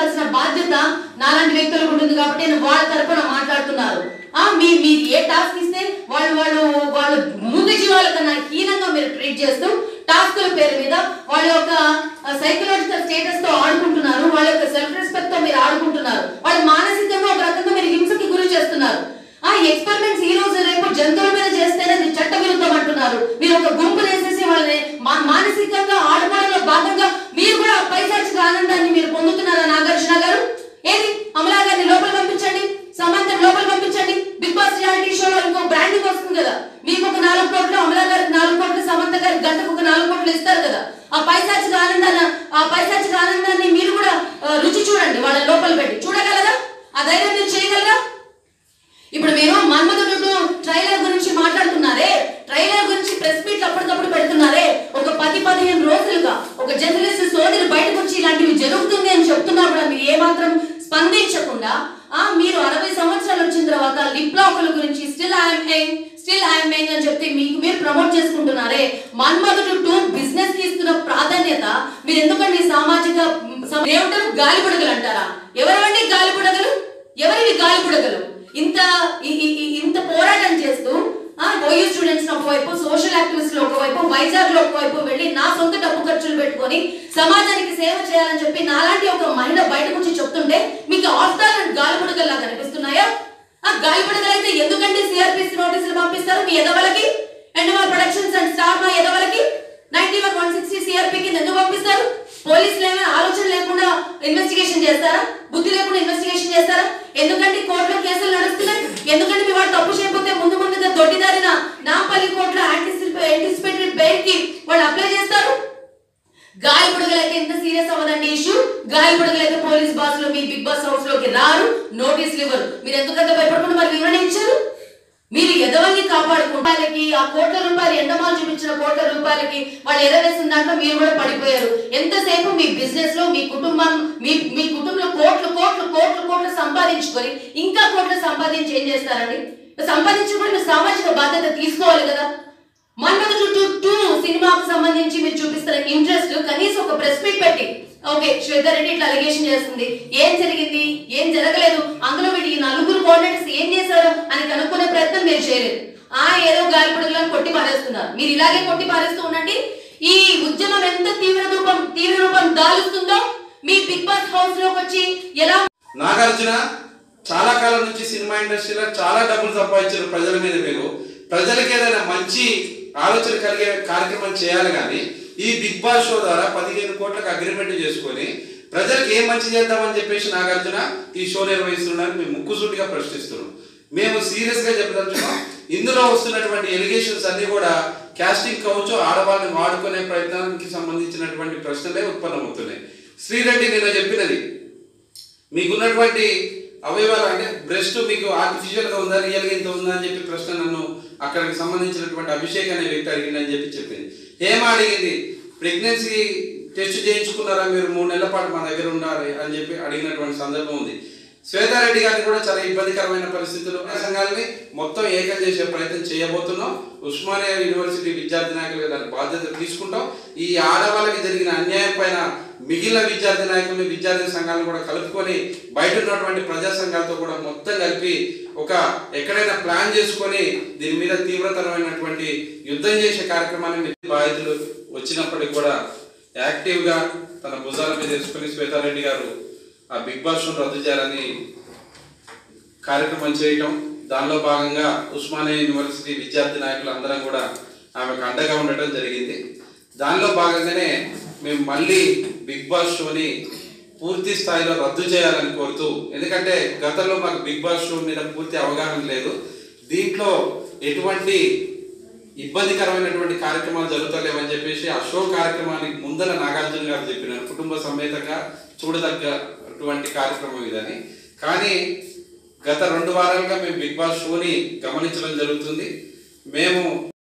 ప్రశ్నించాల్సిన బాధ్యత నాలాంటి వ్యక్తులకు ఉంటుంది కాబట్టి నేను వాళ్ళ తరపున మాట్లాడుతున్నారు ఆ మీ మీరు ఏ టాస్క్ ఇస్తే వాళ్ళు వాళ్ళు వాళ్ళు ముందు జీవాల కన్నా హీనంగా మీరు ట్రీట్ చేస్తూ టాస్కుల పేరు మీద వాళ్ళ యొక్క సైకలాజికల్ స్టేటస్ తో ఆడుకుంటున్నారు వాళ్ళ యొక్క సెల్ఫ్ రెస్పెక్ట్ తో మీరు ఆడుకుంటున్నారు వాళ్ళు మానసికంగా ఒక రకంగా మీరు హింసకి గురి చేస్తున్నారు ఆ ఎక్స్పెరిమెంట్స్ ఈ రోజు రేపు జంతువుల మీద చేస్తేనే అది చట్ట విరుద్ధం అంటున్నారు మీరు ఒక గుంపు వేసేసి వాళ్ళని మా- మానసికంగా ఆడుకోవడంలో భాగంగా మీరు కూడా ఆ పైశాచిక ఆనందాన్ని మీరు పొందుతున్నారా నాగార్జున గారు ఏది అమలా గారిని లోపల పంపించండి సమంత లోపల పంపించండి బిగ్ బాస్ రియాలిటీ షోలో ఇంకో బ్రాండింగ్ వస్తుంది కదా మీకు ఒక నాలుగు కోట్లు అమలా గారికి నాలుగు కోట్లు సమంత గారికి గంటకు ఒక నాలుగు కోట్లు ఇస్తారు కదా ఆ పైశాచిక ఆనందాన్ని ఆ పైశాచిక ఆనందాన్ని మీరు కూడా ఆ, రుచి చూడండి వాళ్ళ లోపల పెట్టి చూడగలరా ఆ ధైర్యం మీరు చేయగలరా ఇప్పుడు మీరు మన్మధుడు ట్రైలర్ గురించి మాట్లాడుతున్నారే ట్రైలర్ గురించి ప్రెస్ మీట్లు అప్పటికప్పుడు పెడుతున్నారే ఒక పది పదిహేను రోజులుగా ఒక జర్నలిస్ట్ సోదరి బయటకు వచ్చి ఇలాంటివి జరుగుతుంది అని చెప్తున్నా కూడా మీరు ఏమాత్రం స్పందించకుండా ఆ మీరు అరవై సంవత్సరాలు వచ్చిన తర్వాత లిప్ లాకుల గురించి still I'm young still I'm young అని చెప్పి మీకు మీరు ప్రమోట్ చేసుకుంటున్నారే మన్మధుడు టూ బిజినెస్ కి ఇస్తున్న ప్రాధాన్యత మీరు ఎందుకండి సామాజిక సమ- ఏమంటారు గాలిబుడగలు అంటారా ఎవరండి గాలిబుడగలు ఎవరివి గాలిబుడగలు ఇంత ఈ- ఈ- ఈ- ఇంత పోరాటం చేస్తూ ఆ ఓయూ స్టూడెంట్స్ ఒకవైపు సోషల్ యాక్టివిస్ట్ ఒకవైపు వైజాగ్ లో ఒకవైపు వెళ్ళి నా సొంత డబ్బు ఖర్చులు పెట్టుకొని సమాజానికి సేవ చేయాలని చెప్పి నాలాంటి ఒక మహిళ బయటకు వచ్చి చెప్తుంటే మీకు ఆఫ్టర్ గాలిబుడగల్లా కనిపిస్తున్నాయా ఆ గాలిబుడగలు అయితే ఎందుకంటే సిఆర్పిసి నోటీసులు పంపిస్తారు మీ ఎదవలకి Endemol productions and star Maa ఎదవలకి ninety one one sixty CRP కింద ఎందుకు పంపిస్తారు పోలీసులు ఏమైనా ఆలోచన లేకుండా ఇన్వెస్టిగేషన్ చేస్తారా బుద్ధి లేకుండా ఇన్వెస్టిగేషన్ చేస్తారా ఎందుకంటే కోర్టులో కేసులు నడుస్తున్నాయి ఎందుకంటే మీ వాడు తప్పు చేయకపోతే ముందు ముందుగా దొడ్డిదారిన నాంపల్లి కోర్టులో యాంటిసిపేటరీ బెయిల్ కి వాళ్ళు అప్లై చేస్తారు గాయపడగలైతే ఎంత సీరియస్ అవ్వదండి ఇష్యూ గాయపడగలైతే పోలీస్ బాస్ లో మీ బిగ్ బాస్ హౌస్ లోకి రారు నోటీసులు ఇవ్వరు మీరు ఎందుకంత భయపడకుండా మరి వివరణ ఇచ్చారు మీరు ఎదవల్ని కాపాడుకుంటానికి ఆ కోట్ల రూపాయలు ఎండమాలు చూపించిన కోట్ల రూపాయలకి వాళ్ళు ఎదవేసిన దాంట్లో మీరు కూడా పడిపోయారు ఎంతసేపు మీ బిజినెస్ లో మీ కుటుంబం మీ మీ కుటుంబంలో కోట్లు కోట్లు కోట్లు కోట్లు సంపాదించుకొని ఇంకా కోట్లు సంపాదించి ఏం చేస్తారండి సంపాదించి కూడా మీరు సామాజిక బాధ్యత తీసుకోవాలి కదా మన్మథ చుట్టూ టూ సినిమాకు సంబంధించి మీరు చూపిస్తున్న ఇంట్రెస్ట్ కనీసం ఒక ప్రెస్ మీట్ పెట్టి ఓకే శ్వేతారెడ్డి ఇట్లా అలిగేషన్ చేస్తుంది ఏం జరిగింది ఏం జరగలేదు అందులో వీటి ఈ నలుగురు కోఆర్డినేటర్స్ ఏం చేశారు అని కనుక్కునే ప్రయత్నం మీరు చేయలేదు ఆ ఏదో గాలిపడుగులను కొట్టి పారేస్తున్నారు మీరు ఇలాగే కొట్టి పారేస్తూ ఉండండి ఈ ఉద్యమం ఎంత తీవ్ర రూపం తీవ్ర రూపం దాలుస్తుందో మీ బిగ్ బాస్ హౌస్ లోకి వచ్చి ఎలా నాగార్జున చాలా కాలం నుంచి సినిమా ఇండస్ట్రీలో చాలా డబ్బులు సంపాదించారు ప్రజల మీద మీరు ప్రజలకు ఏదైనా మంచి ఆలోచన కలిగే కార్యక్రమం చేయాలి కానీ ఈ బిగ్ బాస్ షో ద్వారా పదిహేను కోట్లకు అగ్రిమెంట్ చేసుకొని ప్రజలకు ఏం మంచి చేద్దామని చెప్పేసి నాగార్జున ఈ షో నిర్వహిస్తున్నారని మేము ముక్కుసూటిగా ప్రశ్నిస్తున్నాం మేము సీరియస్ గా చెప్పదలుచున్నాం ఇందులో వస్తున్నటువంటి ఎలిగేషన్స్ అన్ని కూడా కాస్టింగ్ కౌచ్ ఆడవాళ్ళని వాడుకునే ప్రయత్నానికి సంబంధించినటువంటి ప్రశ్నలే ఉత్పన్నమవుతున్నాయి శ్రీరెడ్డి నిన్న చెప్పినది మీకున్నటువంటి అవయవాలు అంటే బ్రెస్ట్ మీకు ఆర్టిఫిషియల్ గా ఉందా రియల్ గా ఇంత ఉందా అని చెప్పి ప్రశ్న నన్ను అక్కడికి సంబంధించినటువంటి అభిషేక్ అనే వ్యక్తి అడిగింది అని చెప్పి చెప్పింది హేమ అడిగింది ప్రెగ్నెన్సీ టెస్ట్ చేయించుకున్నారా మీరు మూడు నెలల పాటు మా దగ్గర ఉండాలి అని చెప్పి అడిగినటువంటి సందర్భం ఉంది శ్వేతారెడ్డి గారిని కూడా చాలా ఇబ్బందికరమైన పరిస్థితులు ఆ సంఘాలని మొత్తం ఏకం చేసే ప్రయత్నం చేయబోతున్నాం ఉస్మానియా యూనివర్సిటీ విద్యార్థి నాయకులుగా దాని బాధ్యత తీసుకుంటాం ఈ ఆడవాళ్ళకి జరిగిన అన్యాయం పైన మిగిలిన విద్యార్థి నాయకుల్ని విద్యార్థి సంఘాలను కూడా కలుపుకొని బయట ఉన్నటువంటి ప్రజా సంఘాలతో కూడా మొత్తం కలిపి ఒక ఎక్కడైనా ప్లాన్ చేసుకొని దీని మీద తీవ్రతరమైనటువంటి యుద్ధం చేసే కార్యక్రమాన్ని బాధితులు వచ్చినప్పటికి కూడా యాక్టివ్గా తన భుజాల మీద వేసుకొని శ్వేతారెడ్డి గారు ఆ బిగ్ బాస్ షోను రద్దు చేయాలని కార్యక్రమం చేయటం దానిలో భాగంగా ఉస్మానియా యూనివర్సిటీ విద్యార్థి నాయకులు అందరం కూడా ఆమెకు అండగా ఉండటం జరిగింది దానిలో భాగంగానే మేము మళ్ళీ బిగ్ బాస్ షోని పూర్తి స్థాయిలో రద్దు చేయాలని కోరుతూ ఎందుకంటే గతంలో మాకు బిగ్ బాస్ షో మీద పూర్తి అవగాహన లేదు దీంట్లో ఎటువంటి ఇబ్బందికరమైనటువంటి కార్యక్రమాలు జరుగుతలేవని చెప్పేసి ఆ షో కార్యక్రమానికి ముందర నాగార్జున గారు చెప్పినారు కుటుంబ సమేతంగా చూడదగ్గటువంటి కార్యక్రమం ఇదని కానీ గత రెండు వారాలుగా మేము బిగ్ బాస్ షోని గమనించడం జరుగుతుంది మేము